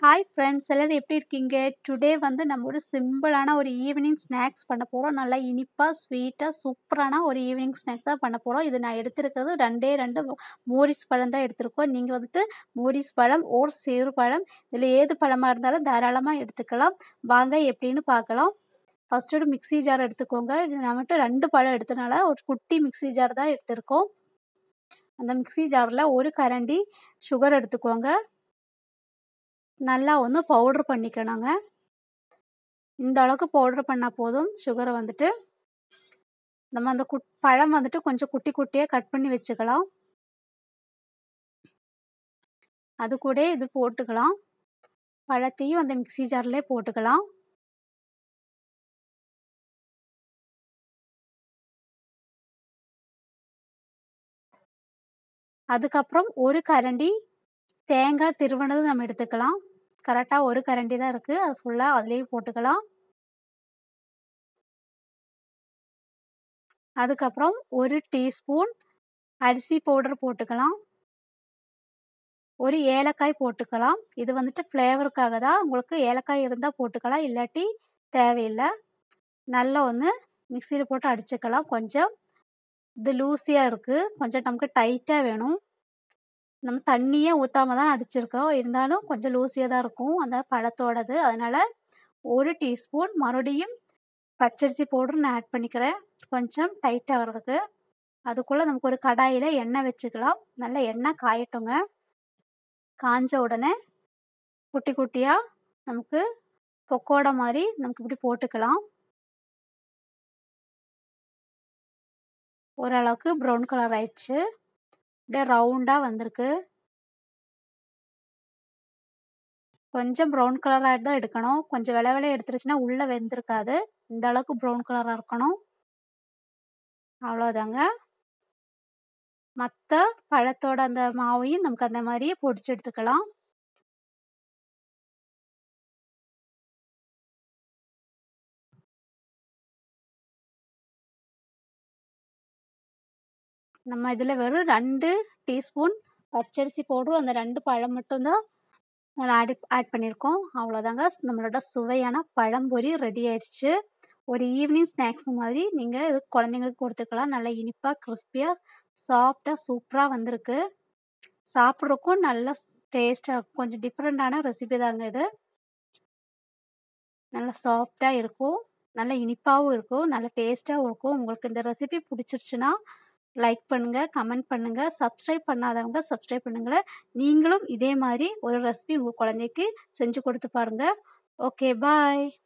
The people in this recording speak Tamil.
ஹாய் ஃப்ரெண்ட்ஸ் எல்லாரும் எப்படி இருக்கீங்க டுடே வந்து நம்ம ஒரு சிம்பிளான ஒரு ஈவினிங் ஸ்நாக்ஸ் பண்ண போகிறோம் நல்லா இனிப்பாக ஸ்வீட்டாக சூப்பரான ஒரு ஈவினிங் ஸ்நாக் தான் பண்ண போகிறோம் இது நான் எடுத்திருக்கிறது ரெண்டே ரெண்டு மோரிஸ் பழம் தான் எடுத்திருக்கோம் நீங்கள் வந்துட்டு மோரிஸ் பழம் ஓர் சேறு பழம் இதில் ஏது பழமாக இருந்தாலும் தாராளமாக எடுத்துக்கலாம் வாங்க எப்படின்னு பார்க்கலாம் ஃபஸ்ட்டு ஒரு மிக்ஸி ஜார் எடுத்துக்கோங்க இது நான் மட்டும் ரெண்டு பழம் எடுத்தனால ஒரு குட்டி மிக்ஸி ஜார் தான் எடுத்திருக்கோம் அந்த மிக்ஸி ஜாரில் ஒரு கரண்டி சுகர் எடுத்துக்கோங்க நல்லா வந்து பவுட்ரு பண்ணிக்கணுங்க இந்த அளவுக்கு பவுட்ரு பண்ணால் போதும் சுகரை வந்துட்டு நம்ம அந்த குட் பழம் வந்துட்டு கொஞ்சம் குட்டி குட்டியாக கட் பண்ணி வச்சுக்கலாம் அது கூட இது போட்டுக்கலாம் பழத்தையும் அந்த மிக்ஸி ஜார்லேயே போட்டுக்கலாம் அதுக்கப்புறம் ஒரு கரண்டி தேங்காய் திருவனது நம்ம எடுத்துக்கலாம் கரெக்டாக ஒரு கரண்டி தான் இருக்குது அது ஃபுல்லாக அதுலேயும் போட்டுக்கலாம் அதுக்கப்புறம் ஒரு டீஸ்பூன் அரிசி பவுடர் போட்டுக்கலாம் ஒரு ஏலக்காய் போட்டுக்கலாம் இது வந்துட்டு ஃப்ளேவருக்காக தான் உங்களுக்கு ஏலக்காய் இருந்தால் போட்டுக்கலாம் இல்லாட்டி தேவையில்லை நல்லா வந்து மிக்சியில் போட்டு அடிச்சுக்கலாம் கொஞ்சம் இது லூஸியாக இருக்குது கொஞ்சம் நமக்கு டைட்டாக வேணும் நம்ம தண்ணியே ஊற்றாம தான் அடிச்சிருக்கோம் இருந்தாலும் கொஞ்சம் லூஸியாக தான் இருக்கும் அந்த பழத்தோடது அதனால் ஒரு டீஸ்பூன் மறுபடியும் பச்சரிசி பவுடர் நான் ஆட் பண்ணிக்கிறேன் கொஞ்சம் டைட்டாக வர்றதுக்கு அதுக்குள்ளே நமக்கு ஒரு கடாயில் எண்ணெய் வச்சுக்கலாம் நல்லா எண்ணெய் காயட்டுங்க காஞ்ச உடனே குட்டி குட்டியாக நமக்கு பொக்கோடா மாதிரி நமக்கு இப்படி போட்டுக்கலாம் ஓரளவுக்கு ப்ரௌன் கலர் ஆயிடுச்சு அப்படியே ரவுண்டாக வந்திருக்கு கொஞ்சம் ப்ரௌன் கலராக தான் எடுக்கணும் கொஞ்சம் விலை விலை எடுத்துருச்சுன்னா உள்ளே வெந்திருக்காது இந்த அளவுக்கு ப்ரௌன் கலராக இருக்கணும் அவ்வளோதாங்க மற்ற பழத்தோட அந்த மாவையும் நமக்கு அந்த மாதிரியே பொடிச்சு எடுத்துக்கலாம் நம்ம இதில் வெறும் ரெண்டு டீஸ்பூன் பச்சரிசி பவுடரும் அந்த ரெண்டு பழம் மட்டும்தான் ஆட் ஆட் பண்ணியிருக்கோம் அவ்வளோதாங்க நம்மளோட சுவையான பழம்பொரி ரெடி ஆயிடுச்சு ஒரு ஈவினிங் ஸ்நாக்ஸ் மாதிரி நீங்கள் இது குழந்தைங்களுக்கு கொடுத்துக்கலாம் நல்லா இனிப்பாக கிறிஸ்பியாக சாஃப்டாக சூப்பராக வந்திருக்கு சாப்பிட்றக்கும் நல்லா டேஸ்ட்டாக இருக்கும் கொஞ்சம் டிஃப்ரெண்ட்டான ரெசிபி தாங்க இது நல்லா சாஃப்டாக இருக்கும் நல்லா இனிப்பாகவும் இருக்கும் நல்லா டேஸ்ட்டாகவும் இருக்கும் உங்களுக்கு இந்த ரெசிபி பிடிச்சிருச்சுன்னா லைக் பண்ணுங்கள் கமெண்ட் பண்ணுங்கள் சப்ஸ்கிரைப் பண்ணாதவங்க சப்ஸ்கிரைப் பண்ணுங்கள் நீங்களும் இதே மாதிரி ஒரு ரெசிபி உங்கள் குழந்தைக்கு செஞ்சு கொடுத்து பாருங்கள் ஓகே பாய்